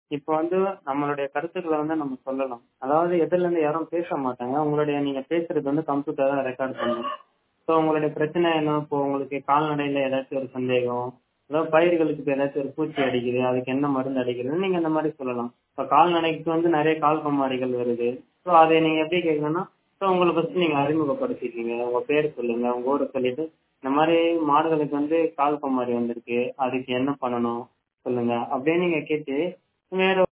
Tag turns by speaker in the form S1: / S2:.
S1: இப்போ வந்து நம்மளுடைய கருத்துக்களை வந்து நம்ம சொல்லலாம் அதாவது எதிரில இருந்து யாரும் பேச மாட்டாங்க உங்களுடைய நீங்க பேசுறது வந்து கம்ப்யூட்டர் தான் ரெக்கார்ட் பண்ணும் ஸோ உங்களுடைய பிரச்சனை என்ன இப்போ உங்களுக்கு கால்நடையில ஏதாச்சும் ஒரு சந்தேகம் அதாவது பயிர்களுக்கு இப்போ ஏதாச்சும் ஒரு பூச்சி அடிக்குது அதுக்கு என்ன மருந்து அடிக்கிறது நீங்க இந்த மாதிரி சொல்லலாம் இப்போ கால்நடைக்கு வந்து நிறைய கால் கம்மாரிகள் வருது ஸோ அதை நீங்க எப்படி கேட்கணும்னா ஸோ உங்களை ஃபர்ஸ்ட் நீங்க அறிமுகப்படுத்திக்கீங்க உங்க பேர் சொல்லுங்க உங்க ஊரை சொல்லிட்டு இந்த மாதிரி மாடுகளுக்கு வந்து கால் கம்மாரி வந்திருக்கு அதுக்கு என்ன பண்ணணும் சொல்லுங்க அப்படியே நீங்க கேட்டு வேற